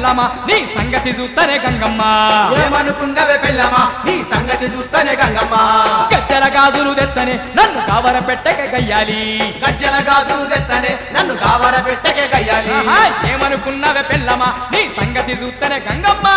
పెళ్ళమా నీ సంగతి చూస్తనే గంగమ్మ ఏమనుకున్నవే పెళ్ళమా నీ సంగతి చూస్తేనే గంగమ్మ గజ్జల గాజులు తెస్తనే నన్ను కావర పెట్టక గయ్యాలి గజ్జల గాజులు తెత్తనే నన్ను కావర పెట్టకే గయ్యాలి ఆహా, ఏమనుకున్నవే పెళ్ళమా నీ సంగతి చూస్తనే గంగమ్మ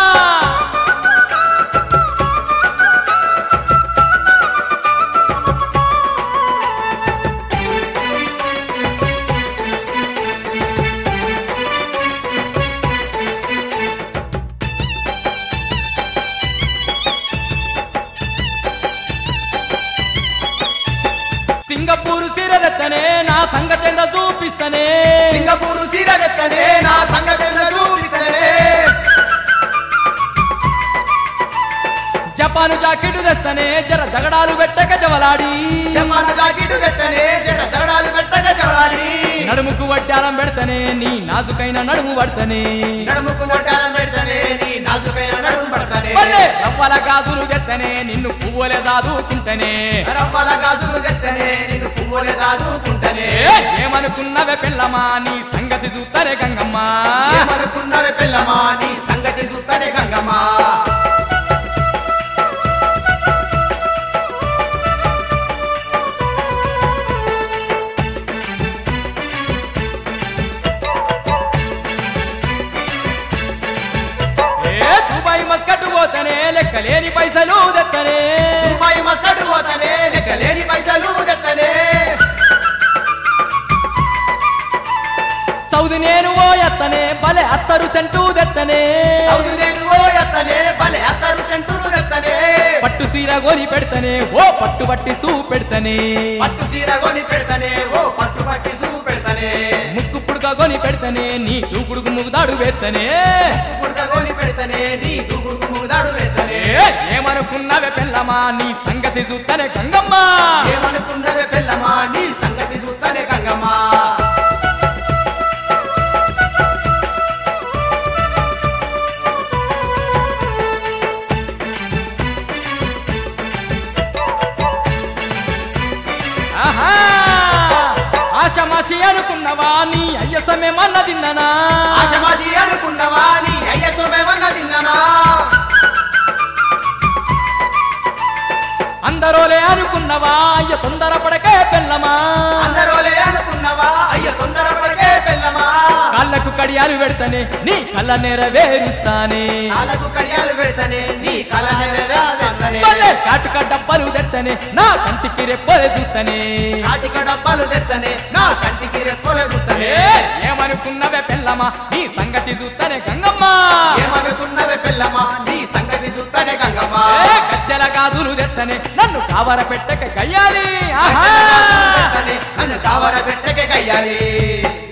సింగపూరు సిరదెత్తనే నా సంగతెంద చూపిస్తనే సింగపూరు సీర తెత్తనే నా సంగతి చూపిస్తనే జపాను జాకెట్ తెస్తనే జర జగడాలు పెట్టక జవలాడి జపాన జాకెట్ తెత్తనే జడ జడాలు పెట్టక జవలాడి నడుముకు వడ్డారం పెడతనే నీ నాజుకైన నడుము పడతనే నడుముకు కొట్టాలం పెడతనే నీ నాజుకైన నడుము పడతనే పల్లె రవ్వల గాజులు తెత్తనే నిన్ను పువ్వులే దాదుకుంటనే రవ్వల గాజులు తెత్తనే నిన్ను పువ్వులే దాదుకుంటనే ఏ, ఏమనుకున్నవే పిల్లమా నీ సంగతి చూస్తనే గంగమ్మ ఏమనుకున్నవే పిల్లమా నీ సంగతి చూస్తనే గంగమ్మ ఏ దుబాయ్ మస్కట్ పోతనే లెక్కలేని పైసలు తెత్తనే రూపాయి మసడు పోతనే లెక్కలేని పైసలు తెత్తనే సౌది నేను ఓ ఎత్తనే భలే అత్తరు సెంటు తెత్తనే సౌదు నేను ఓ ఎత్తనే భలే అత్తరు సెంటులు తెత్తనే పట్టు సీర గోని పెడతనే ఓ పట్టు పట్టి సూ పెడతనే పట్టు చీర కొని పెడతనే ఓ పట్టు పట్టి చూ పెడతనే ముక్కు పుడక గోని పెడతనే నీ దూకుడుకు ముగుదాడు వేత్తనే కుడత కొని పెడతనే నీ దూకుడుకు ముదాడు వేస్తనే ఏ, ఏమనుకున్నవే పెళ్ళమా నీ సంగతి చూస్తనే గంగమ్మ ఏమనుకున్నవే పిల్లమా నీ సంగతి చూస్తనే గంగమ్మ ఆహా ఆశమాషి అనుకున్నవా నీ అయ్యసమేమన్న తిన్ననా ఆశమాసి అనుకున్నవా నీ అయ్య సొమ్మేమన్నా తిన్నానా అందరోలే అనుకున్నవా అయ్య తొందరపడకే పెళ్ళమా అందరోలే అనుకున్నవా అయ్య తొందరపడకే పిల్లమా కాళ్ళకు కడియాలు పెడతనే నీ కళ్ళ నెరవేరుస్తానే కాలకు కడియాలు పెడతనే నీ కల నెరవేరుతనే భలే కాటుక డబ్బలు తెత్తనే నా కంటికి రెప్పలే చూస్తనే కాటిక డబ్బాలు తెత్తనే నా కంటికి రెక్కలు చూస్తనే ఏ, ఏమనుకున్నవే పెళ్ళమా నీ సంగతి చూస్తనే గంగమ్మ ఏమనుకున్నవే పిల్లమా నీ సంగతి చూస్తనే గంగమ్మ ఏ, గజ్జల గాజులు తెత్తనే నన్ను కావర పెట్టక గయ్యాలి ఆహా నన్ను కావర పెట్టకే కయ్యాలి